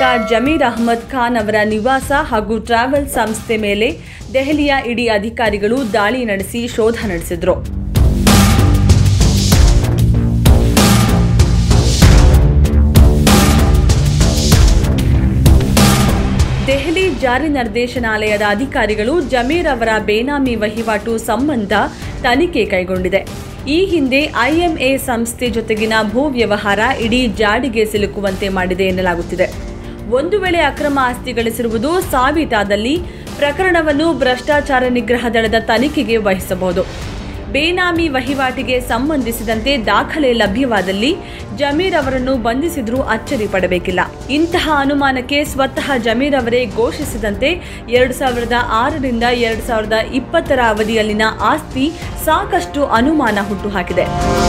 ಜಮೀರ್ ಅಹ್ಮದ್ ಖಾನ್ ಅವರ ನಿವಾಸ ಹಾಗೂ ಟ್ರಾವೆಲ್ ಸಂಸ್ಥೆ ಮೇಲೆ ದೆಹಲಿಯ ಇಡಿ ಅಧಿಕಾರಿಗಳು ದಾಳಿ ನಡೆಸಿ ಶೋಧ ನಡೆಸಿದ್ರು ದೆಹಲಿ ಜಾರಿ ನಿರ್ದೇಶನಾಲಯದ ಅಧಿಕಾರಿಗಳು ಜಮೀರ್ ಅವರ ಬೇನಾಮಿ ವಹಿವಾಟು ಸಂಬಂಧ ತನಿಖೆ ಕೈಗೊಂಡಿದೆ ಈ ಹಿಂದೆ ಐಎಂಎ ಸಂಸ್ಥೆ ಜೊತೆಗಿನ ಭೂ ವ್ಯವಹಾರ ಇಡೀ ಜಾಡಿಗೆ ಸಿಲುಕುವಂತೆ ಮಾಡಿದೆ ಎನ್ನಲಾಗುತ್ತಿದೆ ಒಂದು ವೇಳೆ ಅಕ್ರಮ ಆಸ್ತಿ ಗಳಿಸಿರುವುದು ಸಾಬೀತಾದಲ್ಲಿ ಪ್ರಕರಣವನ್ನು ಭ್ರಷ್ಟಾಚಾರ ನಿಗ್ರಹ ದಳದ ತನಿಖೆಗೆ ವಹಿಸಬಹುದು ಬೇನಾಮಿ ವಹಿವಾಟಿಗೆ ಸಂಬಂಧಿಸಿದಂತೆ ದಾಖಲೆ ಲಭ್ಯವಾದಲ್ಲಿ ಜಮೀರ್ ಅವರನ್ನು ಬಂಧಿಸಿದ್ರೂ ಅಚ್ಚರಿ ಪಡಬೇಕಿಲ್ಲ ಇಂತಹ ಅನುಮಾನಕ್ಕೆ ಸ್ವತಃ ಜಮೀರ್ ಅವರೇ ಘೋಷಿಸಿದಂತೆ ಎರಡು ಸಾವಿರದ ಆರರಿಂದ ಎರಡು ಸಾವಿರದ ಇಪ್ಪತ್ತರ ಅವಧಿಯಲ್ಲಿನ ಆಸ್ತಿ ಸಾಕಷ್ಟು ಅನುಮಾನ ಹುಟ್ಟುಹಾಕಿದೆ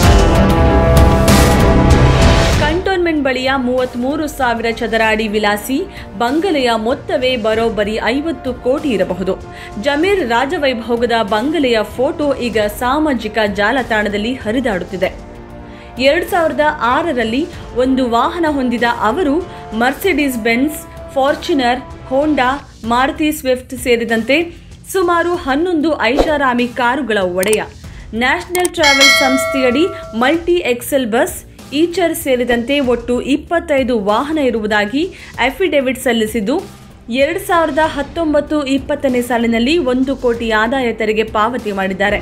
ಕಂಟೋನ್ಮೆಂಟ್ ಬಳಿಯ ಮೂವತ್ಮೂರು ಸಾವಿರ ಚದರ ಅಡಿ ವಿಲಾಸಿ ಬಂಗಲೆಯ ಮೊತ್ತವೇ ಬರೋಬ್ಬರಿ ಐವತ್ತು ಕೋಟಿ ಇರಬಹುದು ಜಮೀರ್ ರಾಜವೈಭೋಗದ ಬಂಗಲೆಯ ಫೋಟೋ ಈಗ ಸಾಮಾಜಿಕ ಜಾಲತಾಣದಲ್ಲಿ ಹರಿದಾಡುತ್ತಿದೆ ಎರಡು ಸಾವಿರದ ಆರರಲ್ಲಿ ಒಂದು ವಾಹನ ಹೊಂದಿದ ಅವರು Mercedes Benz Fortuner Honda Maruti Swift ಸೇರಿದಂತೆ ಸುಮಾರು ಹನ್ನೊಂದು ಐಷಾರಾಮಿ ಕಾರುಗಳ ಒಡೆಯ ನ್ಯಾಷನಲ್ ಟ್ರಾವೆಲ್ ಸಂಸ್ಥೆಯಡಿ ಮಲ್ಟಿ ಎಕ್ಸೆಲ್ ಬಸ್ ಈಚರ್ ಸೇರಿದಂತೆ ಒಟ್ಟು ಇಪ್ಪತ್ತೈದು ವಾಹನ ಇರುವುದಾಗಿ ಅಫಿಡೇವಿಟ್ ಸಲ್ಲಿಸಿದ್ದು ಎರಡು ಸಾವಿರದ ಹತ್ತೊಂಬತ್ತು ಇಪ್ಪತ್ತನೇ ಸಾಲಿನಲ್ಲಿ ಒಂದು ಕೋಟಿ ಆದಾಯ ತೆರಿಗೆ ಪಾವತಿ ಮಾಡಿದ್ದಾರೆ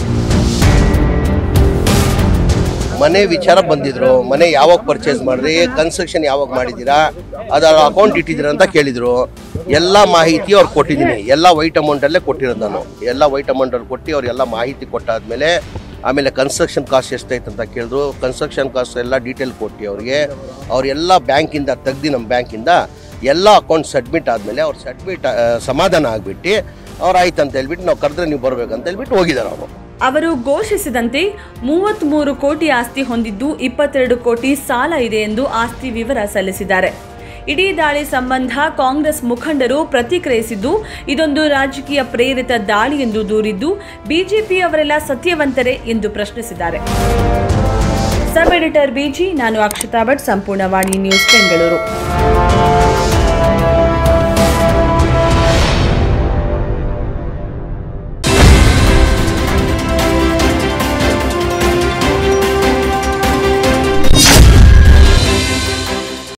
ಮನೆ ವಿಚಾರ ಬಂದಿದ್ರು ಮನೆ ಯಾವಾಗ ಪರ್ಚೇಸ್ ಮಾಡಿದ್ರಿ ಕನ್ಸ್ಟ್ರಕ್ಷನ್ ಯಾವಾಗ ಮಾಡಿದ್ದೀರಾ ಅದರ ಅಕೌಂಟ್ ಇಟ್ಟಿದ್ದೀರಾ ಅಂತ ಕೇಳಿದ್ರು ಎಲ್ಲ ಮಾಹಿತಿ ಅವ್ರು ಕೊಟ್ಟಿದ್ದೀನಿ ಎಲ್ಲ ವೈಟ್ ಅಮೌಂಟಲ್ಲೇ ಕೊಟ್ಟಿರೋದು ನಾನು ಎಲ್ಲ ವೈಟ್ ಅಮೌಂಟಲ್ಲಿ ಕೊಟ್ಟು ಅವ್ರಿಗೆಲ್ಲ ಮಾಹಿತಿ ಕೊಟ್ಟಾದ್ಮೇಲೆ ಆಮೇಲೆ ಕನ್ಸ್ಟ್ರಕ್ಷನ್ ಕಾಸ್ಟ್ ಎಷ್ಟೈತೆ ಅಂತ ಕೇಳಿದ್ರು ಕನ್ಸ್ಟ್ರಕ್ಷನ್ ಕಾಸ್ಟ್ ಎಲ್ಲ ಡೀಟೇಲ್ ಕೊಟ್ಟು ಅವ್ರಿಗೆ ಅವರೆಲ್ಲ ಬ್ಯಾಂಕಿಂದ ತೆಗ್ದು ನಮ್ಮ ಬ್ಯಾಂಕಿಂದ ಎಲ್ಲ ಅಕೌಂಟ್ ಸಬ್ಮಿಟ್ ಆದಮೇಲೆ ಅವ್ರು ಸಬ್ಮಿಟ್ ಸಮಾಧಾನ ಆಗಿಬಿಟ್ಟು ಅವ್ರು ಆಯ್ತು ಅಂತ ಹೇಳ್ಬಿಟ್ಟು ನಾವು ಕರೆದ್ರೆ ನೀವು ಬರ್ಬೇಕಂತ ಹೇಳ್ಬಿಟ್ಟು ಹೋಗಿದ್ದಾರೆ ಅವರು ಅವರು ಘೋಷಿಸಿದಂತೆ ಮೂವತ್ಮೂರು ಕೋಟಿ ಆಸ್ತಿ ಹೊಂದಿದ್ದು ಇಪ್ಪತ್ತೆರಡು ಕೋಟಿ ಸಾಲ ಇದೆ ಎಂದು ಆಸ್ತಿ ವಿವರ ಸಲ್ಲಿಸಿದ್ದಾರೆ ಇಡೀ ದಾಳಿ ಸಂಬಂಧ ಕಾಂಗ್ರೆಸ್ ಮುಖಂಡರು ಪ್ರತಿಕ್ರಿಯಿಸಿದ್ದು ಇದೊಂದು ರಾಜಕೀಯ ಪ್ರೇರಿತ ದಾಳಿ ಎಂದು ದೂರಿದ್ದು ಬಿಜೆಪಿ ಅವರೆಲ್ಲ ಸತ್ಯವಂತರೇ ಎಂದು ಪ್ರಶ್ನಿಸಿದ್ದಾರೆ ಸಬ್ ಎಡಿಟರ್ ಬಿಜಿ ನಾನು ಅಕ್ಷತಾ ಭಟ್ ಸಂಪೂರ್ಣ ವಾಣಿ ನ್ಯೂಸ್ ಬೆಂಗಳೂರು